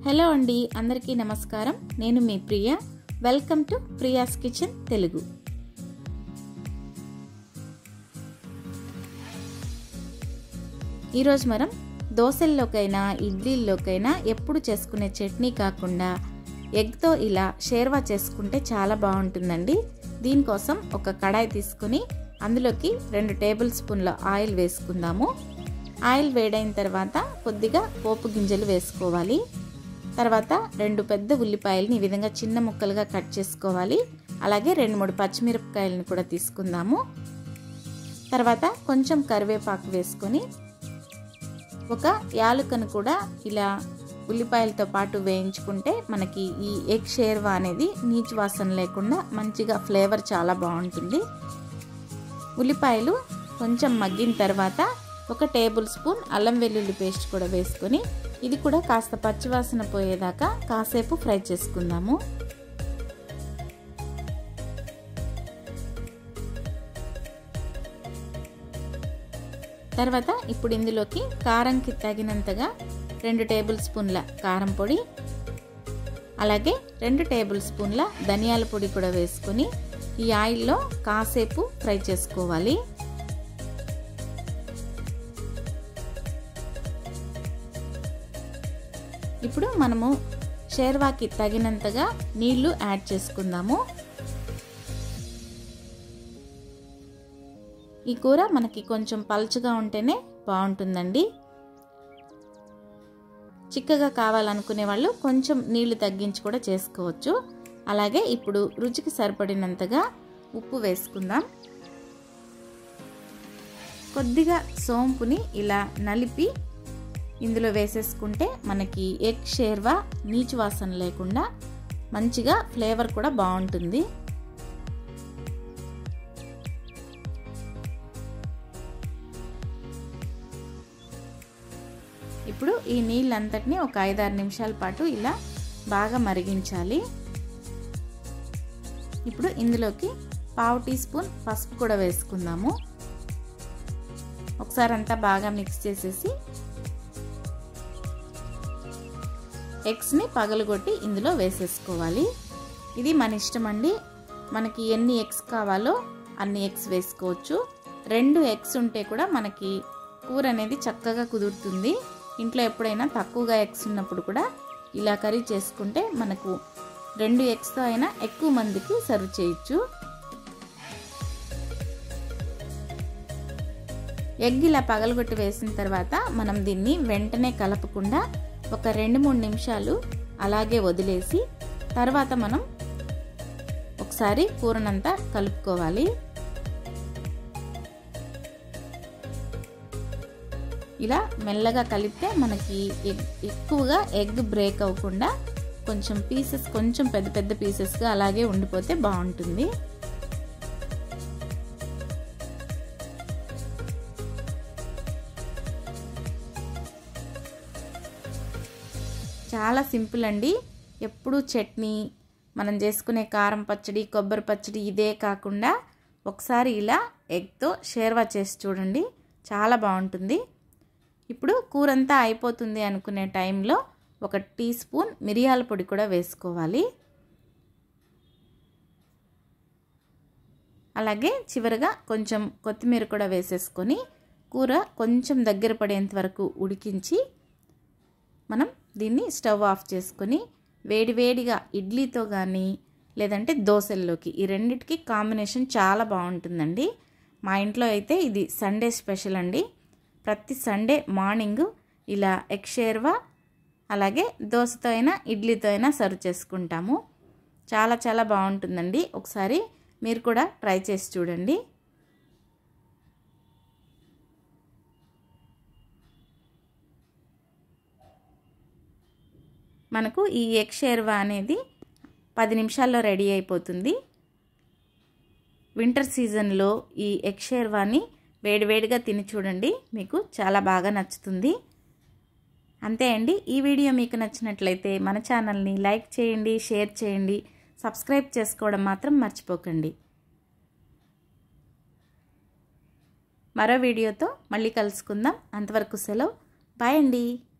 hello అండి అందరికీ నమస్కారం నేను మీ Priya welcome to Priya's kitchen Telugu ఈరోజు మనం దోశల్లోకైనా ఇడ్లీల్లోకైనా ఎప్పుడు చేసుకునే చట్నీ కాకుండా ఎగ్తో ఇలా షేర్వా చేసుకుంటే చాలా బాగుంటుందండి దీనికోసం ఒక కడాయి తీసుకుని అందులోకి రెండు టేబుల్ స్పూన్ల ఆయిల్ వేసుకుందాము ఆయిల్ వేడైన తర్వాత కొద్దిగా పోపు గింజలు వేసుకోవాలి తర్వాత రెండు పెద్ద ఉల్లిపాయలని ఈ విధంగా చిన్న ముక్కలుగా కట్ చేసుకోవాలి అలాగే రెండు మూడు పచ్చిమిరపకాయలను కూడా తీసుకుందాము తర్వాత కొంచెం కరివేపాకు వేసుకొని ఒక యాలుకను కూడా ఇలా ఉల్లిపాయలతో పాటు వేయించుకుంటే మనకి ఈ ఎగ్ షేర్వా అనేది నీచు వాసన లేకుండా మంచిగా ఫ్లేవర్ చాలా బాగుంటుంది ఉల్లిపాయలు కొంచెం మగ్గిన తర్వాత ఒక టేబుల్ స్పూన్ అల్లం వెల్లుల్లి పేస్ట్ కూడా వేసుకొని ఇది కూడా కాస్త పచ్చివాసన పోయేదాకా కాసేపు ఫ్రై చేసుకుందాము తర్వాత ఇప్పుడు ఇందులోకి కారంకి తగినంతగా రెండు టేబుల్ స్పూన్ల కారం పొడి అలాగే రెండు టేబుల్ స్పూన్ల ధనియాల పొడి కూడా వేసుకొని ఈ ఆయిల్లో కాసేపు ఫ్రై చేసుకోవాలి ఇప్పుడు మనము షేర్వాకి తగినంతగా నీళ్లు యాడ్ చేసుకుందాము ఈ కూర మనకి కొంచెం పలుచగా ఉంటేనే బాగుంటుందండి చిక్కగా కావాలనుకునే వాళ్ళు కొంచెం నీళ్లు తగ్గించి కూడా చేసుకోవచ్చు అలాగే ఇప్పుడు రుచికి సరిపడినంతగా ఉప్పు వేసుకుందాం కొద్దిగా సోంపుని ఇలా నలిపి ఇందులో వేసేసుకుంటే మనకి ఎగ్ షేర్వా నీచు వాసన లేకుండా మంచిగా ఫ్లేవర్ కూడా బాగుంటుంది ఇప్పుడు ఈ నీళ్ళంతటిని ఒక ఐదారు నిమిషాల పాటు ఇలా బాగా మరిగించాలి ఇప్పుడు ఇందులోకి పావు టీ స్పూన్ పసుపు కూడా వేసుకుందాము ఒకసారి అంతా బాగా మిక్స్ చేసేసి ఎగ్స్ని పగలగొట్టి ఇందులో వేసేసుకోవాలి ఇది మన ఇష్టం అండి మనకి ఎన్ని ఎగ్స్ కావాలో అన్ని ఎగ్స్ వేసుకోవచ్చు రెండు ఎగ్స్ ఉంటే కూడా మనకి కూర అనేది చక్కగా కుదురుతుంది ఇంట్లో ఎప్పుడైనా తక్కువగా ఎగ్స్ ఉన్నప్పుడు కూడా ఇలా కర్రీ చేసుకుంటే మనకు రెండు ఎగ్స్తో అయినా ఎక్కువ మందికి సర్వ్ చేయొచ్చు ఎగ్ ఇలా పగలగొట్టి వేసిన తర్వాత మనం దీన్ని వెంటనే కలపకుండా ఒక రెండు మూడు నిమిషాలు అలాగే వదిలేసి తర్వాత మనం ఒకసారి కూరనంతా కలుపుకోవాలి ఇలా మెల్లగా కలిపితే మనకి ఎక్కువగా ఎగ్ బ్రేక్ అవ్వకుండా కొంచెం పీసెస్ కొంచెం పెద్ద పెద్ద పీసెస్గా అలాగే ఉండిపోతే బాగుంటుంది చాలా సింపుల్ అండి ఎప్పుడు చట్నీ మనం చేసుకునే కారం పచ్చడి కొబ్బరి పచ్చడి ఇదే కాకుండా ఒకసారి ఇలా ఎగ్తో షేర్వా చేసి చూడండి చాలా బాగుంటుంది ఇప్పుడు కూరంతా అయిపోతుంది అనుకునే టైంలో ఒక టీ స్పూన్ మిరియాల పొడి కూడా వేసుకోవాలి అలాగే చివరిగా కొంచెం కొత్తిమీర కూడా వేసేసుకొని కూర కొంచెం దగ్గర పడేంత వరకు ఉడికించి మనం దీన్ని స్టవ్ ఆఫ్ చేసుకొని వేడివేడిగా ఇడ్లీతో కానీ లేదంటే దోశల్లోకి ఈ రెండిటికి కాంబినేషన్ చాలా బాగుంటుందండి మా ఇంట్లో అయితే ఇది సండే స్పెషల్ అండి ప్రతి సండే మార్నింగ్ ఇలా ఎగ్ షేర్వా అలాగే దోశతో అయినా ఇడ్లీతో అయినా సర్వ్ చేసుకుంటాము చాలా చాలా బాగుంటుందండి ఒకసారి మీరు కూడా ట్రై చేసి చూడండి మనకు ఈ ఎగ్ షేర్వా అనేది పది నిమిషాల్లో రెడీ అయిపోతుంది వింటర్ సీజన్లో ఈ ఎగ్ షేర్వాని వేడివేడిగా తిని చూడండి మీకు చాలా బాగా నచ్చుతుంది అంతే అండి ఈ వీడియో మీకు నచ్చినట్లయితే మన ఛానల్ని లైక్ చేయండి షేర్ చేయండి సబ్స్క్రైబ్ చేసుకోవడం మాత్రం మర్చిపోకండి మరో వీడియోతో మళ్ళీ కలుసుకుందాం అంతవరకు సెలవు బాయ్ అండి